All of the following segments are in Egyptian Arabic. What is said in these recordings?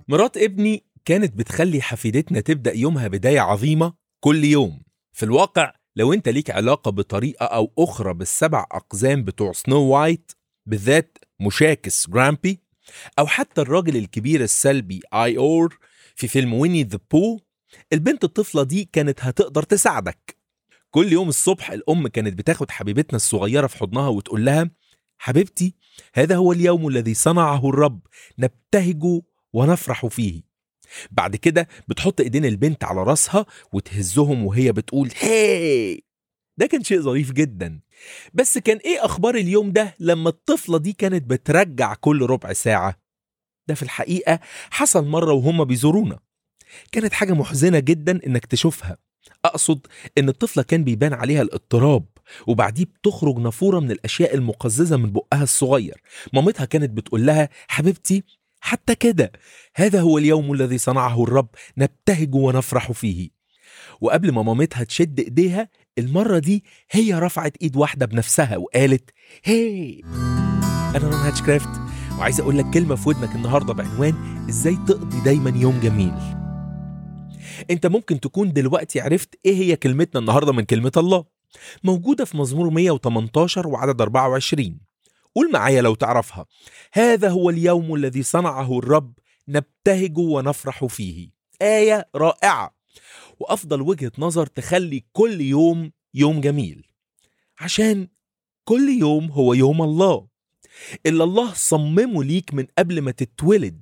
مرات ابني كانت بتخلي حفيدتنا تبدأ يومها بداية عظيمة كل يوم في الواقع لو انت ليك علاقة بطريقة أو أخرى بالسبع أقزام بتوع سنو وايت بالذات مشاكس جرامبي أو حتى الراجل الكبير السلبي آي أور في فيلم ويني ذا بو البنت الطفلة دي كانت هتقدر تساعدك كل يوم الصبح الأم كانت بتاخد حبيبتنا الصغيرة في حضنها وتقول لها حبيبتي هذا هو اليوم الذي صنعه الرب نبتهج ونفرح فيه بعد كده بتحط ايدين البنت على راسها وتهزهم وهي بتقول هاي ده كان شيء ظريف جدا بس كان ايه اخبار اليوم ده لما الطفلة دي كانت بترجع كل ربع ساعة ده في الحقيقة حصل مرة وهم بيزورونا كانت حاجة محزنة جدا انك تشوفها اقصد ان الطفلة كان بيبان عليها الاضطراب وبعديه بتخرج نافورة من الاشياء المقززة من بقها الصغير مامتها كانت بتقول لها حبيبتي حتى كده هذا هو اليوم الذي صنعه الرب نبتهج ونفرح فيه وقبل ما مامتها تشد ايديها المرة دي هي رفعت ايد واحدة بنفسها وقالت هي انا رون هاتشكرافت وعايز اقول لك كلمة في ودنك النهاردة بعنوان ازاي تقضي دايما يوم جميل انت ممكن تكون دلوقتي عرفت ايه هي كلمتنا النهاردة من كلمة الله موجودة في مزمور 118 وعدد 24 قول معايا لو تعرفها هذا هو اليوم الذي صنعه الرب نبتهج ونفرح فيه آية رائعة وأفضل وجهة نظر تخلي كل يوم يوم جميل عشان كل يوم هو يوم الله اللي الله صممه ليك من قبل ما تتولد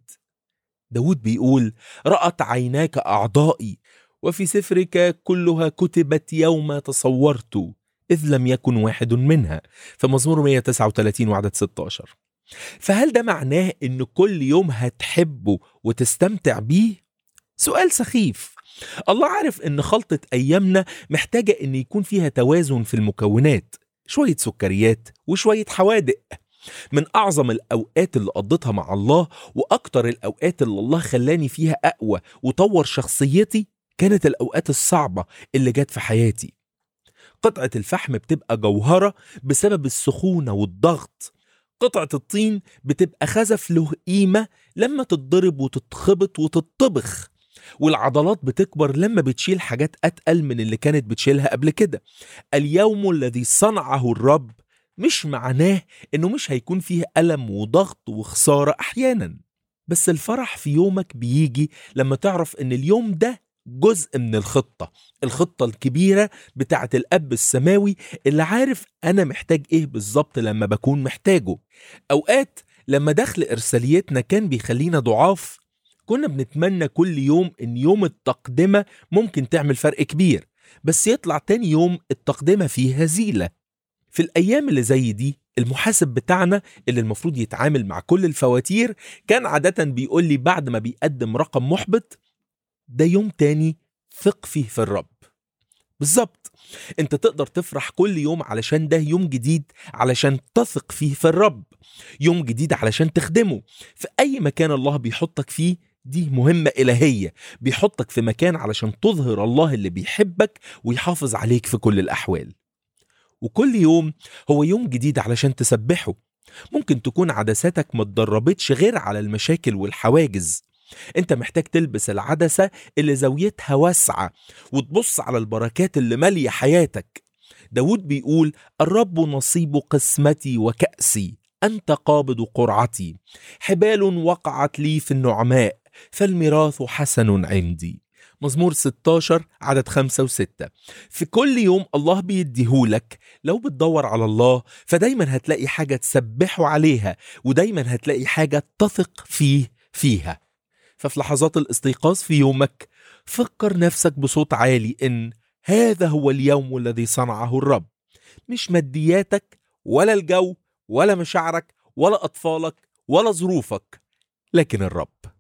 داود بيقول رأت عيناك أعضائي وفي سفرك كلها كتبت يوم تصورت إذ لم يكن واحد منها فمزمور 139 وعدد 16 فهل ده معناه إن كل يوم هتحبه وتستمتع بيه؟ سؤال سخيف الله عارف إن خلطة أيامنا محتاجة إن يكون فيها توازن في المكونات شوية سكريات وشوية حوادق من أعظم الأوقات اللي قضيتها مع الله وأكتر الأوقات اللي الله خلاني فيها أقوى وطور شخصيتي كانت الأوقات الصعبة اللي جت في حياتي قطعة الفحم بتبقى جوهرة بسبب السخونة والضغط قطعة الطين بتبقى خزف له قيمة لما تتضرب وتتخبط وتتطبخ والعضلات بتكبر لما بتشيل حاجات أتقل من اللي كانت بتشيلها قبل كده اليوم الذي صنعه الرب مش معناه إنه مش هيكون فيه ألم وضغط وخسارة أحيانا بس الفرح في يومك بيجي لما تعرف إن اليوم ده جزء من الخطة الخطة الكبيرة بتاعة الأب السماوي اللي عارف أنا محتاج إيه بالظبط لما بكون محتاجه أوقات لما دخل إرساليتنا كان بيخلينا ضعاف كنا بنتمنى كل يوم إن يوم التقدمة ممكن تعمل فرق كبير بس يطلع تاني يوم التقدمة فيه هزيلة في الأيام اللي زي دي المحاسب بتاعنا اللي المفروض يتعامل مع كل الفواتير كان عادة بيقول لي بعد ما بيقدم رقم محبط ده يوم تاني ثق فيه في الرب بالظبط انت تقدر تفرح كل يوم علشان ده يوم جديد علشان تثق فيه في الرب يوم جديد علشان تخدمه في اي مكان الله بيحطك فيه دي مهمة إلهية بيحطك في مكان علشان تظهر الله اللي بيحبك ويحافظ عليك في كل الأحوال وكل يوم هو يوم جديد علشان تسبحه ممكن تكون عدساتك ما اتدربتش غير على المشاكل والحواجز انت محتاج تلبس العدسة اللي زاويتها واسعة وتبص على البركات اللي مالية حياتك داود بيقول الرب نصيب قسمتي وكأسي أنت قابض قرعتي حبال وقعت لي في النعماء فالميراث حسن عندي مزمور 16 عدد 5 و6 في كل يوم الله بيديهولك لو بتدور على الله فدايما هتلاقي حاجة تسبحه عليها ودايما هتلاقي حاجة تثق فيه فيها ففي لحظات الاستيقاظ في يومك فكر نفسك بصوت عالي ان هذا هو اليوم الذي صنعه الرب مش مادياتك ولا الجو ولا مشاعرك ولا اطفالك ولا ظروفك لكن الرب